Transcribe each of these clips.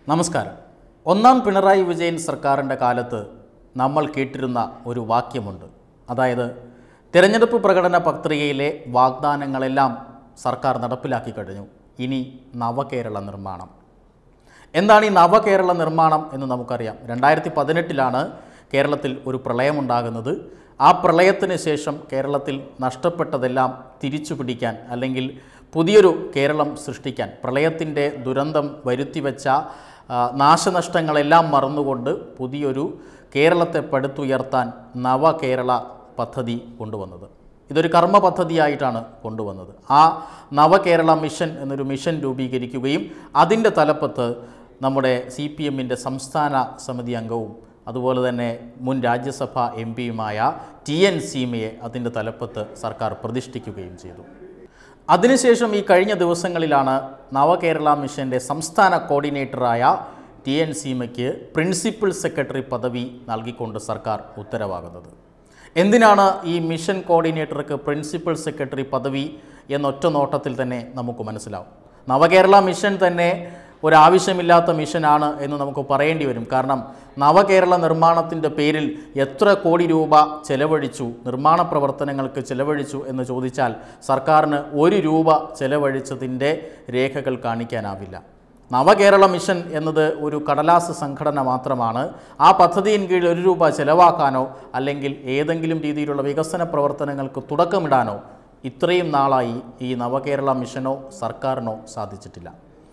നമസ്കാരം ഒന്നാം പിണറായി വിജയൻ സർക്കാരിൻ്റെ കാലത്ത് നമ്മൾ കേട്ടിരുന്ന ഒരു വാക്യമുണ്ട് അതായത് തിരഞ്ഞെടുപ്പ് പ്രകടന പത്രികയിലെ വാഗ്ദാനങ്ങളെല്ലാം സർക്കാർ നടപ്പിലാക്കി കഴിഞ്ഞു ഇനി നവകേരള നിർമ്മാണം എന്താണ് ഈ നവകേരള നിർമ്മാണം എന്ന് നമുക്കറിയാം രണ്ടായിരത്തി പതിനെട്ടിലാണ് കേരളത്തിൽ ഒരു പ്രളയമുണ്ടാകുന്നത് ആ പ്രളയത്തിന് ശേഷം കേരളത്തിൽ നഷ്ടപ്പെട്ടതെല്ലാം തിരിച്ചു പിടിക്കാൻ അല്ലെങ്കിൽ പുതിയൊരു കേരളം സൃഷ്ടിക്കാൻ പ്രളയത്തിൻ്റെ ദുരന്തം വരുത്തിവെച്ച ആ, നാശനഷ്ടങ്ങളെല്ലാം മറന്നുകൊണ്ട് പുതിയൊരു കേരളത്തെ പടുത്തുയർത്താൻ നവകേരള പദ്ധതി കൊണ്ടുവന്നത് ഇതൊരു കർമ്മ പദ്ധതിയായിട്ടാണ് കൊണ്ടുവന്നത് ആ നവകേരള മിഷൻ എന്നൊരു മിഷൻ രൂപീകരിക്കുകയും അതിൻ്റെ തലപ്പത്ത് നമ്മുടെ സി പി എമ്മിൻ്റെ സംസ്ഥാന സമിതി അംഗവും അതുപോലെ തന്നെ മുൻ രാജ്യസഭാ എം പിയുമായ ടി എൻ സീമയെ അതിൻ്റെ തലപ്പത്ത് സർക്കാർ പ്രതിഷ്ഠിക്കുകയും ചെയ്തു അതിനുശേഷം ഈ കഴിഞ്ഞ ദിവസങ്ങളിലാണ് നവകേരള മിഷൻ്റെ സംസ്ഥാന കോർഡിനേറ്ററായ ടി എൻ സീമയ്ക്ക് പ്രിൻസിപ്പൽ സെക്രട്ടറി പദവി നൽകിക്കൊണ്ട് സർക്കാർ ഉത്തരവാകുന്നത് എന്തിനാണ് ഈ മിഷൻ കോർഡിനേറ്റർക്ക് പ്രിൻസിപ്പൽ സെക്രട്ടറി പദവി എന്നൊറ്റ നോട്ടത്തിൽ തന്നെ നമുക്ക് മനസ്സിലാവും നവകേരള മിഷൻ തന്നെ ഒരാവശ്യമില്ലാത്ത മിഷനാണ് എന്ന് നമുക്ക് പറയേണ്ടി വരും കാരണം നവകേരള നിർമ്മാണത്തിൻ്റെ പേരിൽ എത്ര കോടി രൂപ ചെലവഴിച്ചു നിർമ്മാണ പ്രവർത്തനങ്ങൾക്ക് ചെലവഴിച്ചു എന്ന് ചോദിച്ചാൽ സർക്കാരിന് ഒരു രൂപ ചെലവഴിച്ചതിൻ്റെ രേഖകൾ കാണിക്കാനാവില്ല നവകേരള മിഷൻ എന്നത് ഒരു കടലാസ് സംഘടന മാത്രമാണ് ആ പദ്ധതിயின் കീഴിൽ ഒരു രൂപ ചെലവാക്കാനോ അല്ലെങ്കിൽ ഏതെങ്കിലും രീതിയിലുള്ള വികസന പ്രവർത്തനങ്ങൾക്ക് തുടക്കമിടാനോ ഇത്രയും നാളായി ഈ നവകേരള മിഷനോ സർക്കാരിനോ സാധിച്ചിട്ടില്ല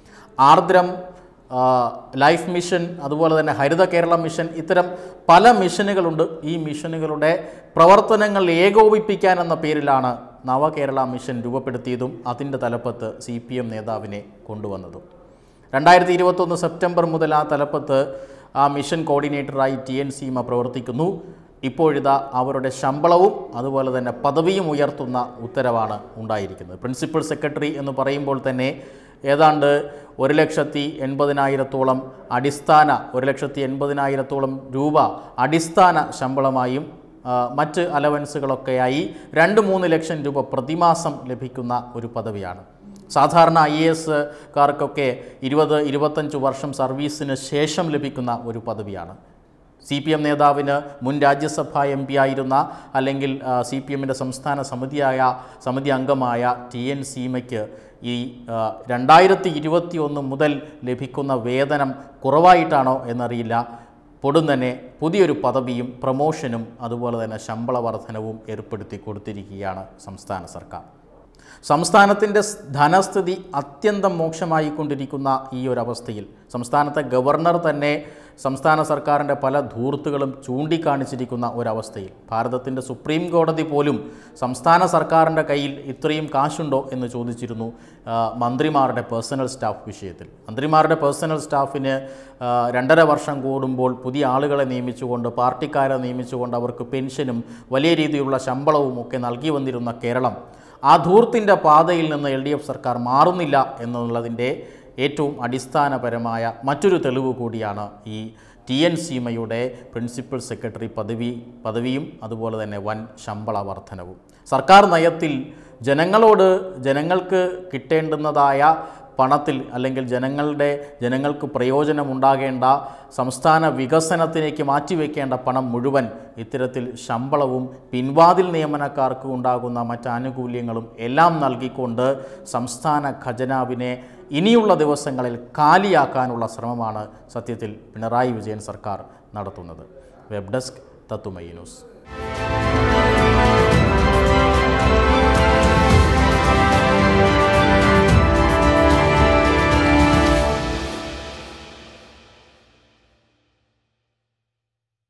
ആർദ്രം ആ, ലൈഫ് മിഷൻ അതുപോലെ തന്നെ ഹരിത കേരള മിഷൻ ഇത്തരം പല മിഷനുകളുണ്ട് ഈ മിഷനുകളുടെ പ്രവർത്തനങ്ങൾ ഏകോപിപ്പിക്കാൻ എന്ന പേരിലാണ് നവകേരള മിഷൻ രൂപപ്പെടുത്തിയതും അതിൻ്റെ തലപ്പത്ത് സി പി എം നേതാവിനെ കൊണ്ടുവന്നതും രണ്ടായിരത്തി ഇരുപത്തൊന്ന് സെപ്റ്റംബർ മുതൽ ആ തലപ്പത്ത് ആ മിഷൻ കോർഡിനേറ്ററായി ടി എൻ സീമ പ്രവർത്തിക്കുന്നു ഇപ്പോഴിതാ അവരുടെ ശമ്പളവും അതുപോലെ തന്നെ പദവിയും ഉയർത്തുന്ന ഉത്തരവാണ് ഉണ്ടായിരിക്കുന്നത് പ്രിൻസിപ്പൽ സെക്രട്ടറി എന്ന് പറയുമ്പോൾ തന്നെ ഏതാണ്ട് ഒരു ലക്ഷത്തി എൺപതിനായിരത്തോളം അടിസ്ഥാന ഒരു ലക്ഷത്തി എൺപതിനായിരത്തോളം രൂപ അടിസ്ഥാന ശമ്പളമായും ആ, മറ്റ് അലവൻസുകളൊക്കെയായി രണ്ട് മൂന്ന് ലക്ഷം രൂപ പ്രതിമാസം ലഭിക്കുന്ന ഒരു പദവിയാണ് സാധാരണ ഐ എ എസ്കാർക്കൊക്കെ ഇരുപത് ഇരുപത്തഞ്ച് വർഷം സർവീസിന് ശേഷം ലഭിക്കുന്ന ഒരു പദവിയാണ് സി പി എം നേതാവിന് മുൻ രാജ്യസഭാ എം പി ആയിരുന്ന അല്ലെങ്കിൽ സി പി എമ്മിൻ്റെ സംസ്ഥാന സമിതിയായ സമിതി അംഗമായ ടി എൻ സീമയ്ക്ക് ഈ ആ, രണ്ടായിരത്തി ഇരുപത്തി ഒന്ന് മുതൽ ലഭിക്കുന്ന വേതനം കുറവായിട്ടാണോ എന്നറിയില്ല പൊടും തന്നെ പുതിയൊരു പദവിയും പ്രമോഷനും അതുപോലെ തന്നെ ശമ്പള വർധനവും ഏർപ്പെടുത്തി കൊടുത്തിരിക്കുകയാണ് സംസ്ഥാന സർക്കാർ സംസ്ഥാനത്തിൻ്റെ സ് ധനസ്ഥിതി അത്യന്തം മോശമായിക്കൊണ്ടിരിക്കുന്ന ഈ ഒരു അവസ്ഥയിൽ സംസ്ഥാനത്തെ ഗവർണർ തന്നെ സംസ്ഥാന സർക്കാരിൻ്റെ പല ധൂർത്തുകളും ചൂണ്ടിക്കാണിച്ചിരിക്കുന്ന ഒരവസ്ഥയിൽ ഭാരതത്തിൻ്റെ സുപ്രീം കോടതി പോലും സംസ്ഥാന സർക്കാരിൻ്റെ കയ്യിൽ ഇത്രയും കാശുണ്ടോ എന്ന് ചോദിച്ചിരുന്നു ആ, മന്ത്രിമാരുടെ പേഴ്സണൽ സ്റ്റാഫ് വിഷയത്തിൽ മന്ത്രിമാരുടെ പേഴ്സണൽ സ്റ്റാഫിന് ആ, രണ്ടര വർഷം കൂടുമ്പോൾ പുതിയ ആളുകളെ നിയമിച്ചുകൊണ്ട് പാർട്ടിക്കാരെ നിയമിച്ചുകൊണ്ട് അവർക്ക് പെൻഷനും വലിയ രീതിയിലുള്ള ശമ്പളവും ഒക്കെ നൽകി വന്നിരുന്ന കേരളം ആ ധൂർത്തിൻ്റെ പാതയിൽ നിന്ന് എൽ ഡി എഫ് സർക്കാർ മാറുന്നില്ല എന്നുള്ളതിൻ്റെ ഏറ്റവും അടിസ്ഥാനപരമായ മറ്റൊരു തെളിവ് കൂടിയാണ് ഈ ടി എൻ സീമയുടെ പ്രിൻസിപ്പൽ സെക്രട്ടറി പദവി പദവിയും അതുപോലെ തന്നെ വൻ ശമ്പള വർധനവും സർക്കാർ നയത്തിൽ ജനങ്ങളോട് ജനങ്ങൾക്ക് കിട്ടേണ്ടുന്നതായ പണത്തിൽ അല്ലെങ്കിൽ ജനങ്ങളുടെ ജനങ്ങൾക്ക് പ്രയോജനമുണ്ടാകേണ്ട സംസ്ഥാന വികസനത്തിലേക്ക് മാറ്റിവെക്കേണ്ട പണം മുഴുവൻ ഇത്തരത്തിൽ ശമ്പളവും പിൻവാതിൽ നിയമനക്കാർക്ക് ഉണ്ടാകുന്ന മറ്റ് ആനുകൂല്യങ്ങളും എല്ലാം നൽകിക്കൊണ്ട് സംസ്ഥാന ഖജനാവിനെ ഇനിയുള്ള ദിവസങ്ങളിൽ കാലിയാക്കാനുള്ള ശ്രമമാണ് സത്യത്തിൽ പിണറായി വിജയൻ സർക്കാർ നടത്തുന്നത് വെബ് ഡെസ്ക് തത്തുമൈ ന്യൂസ്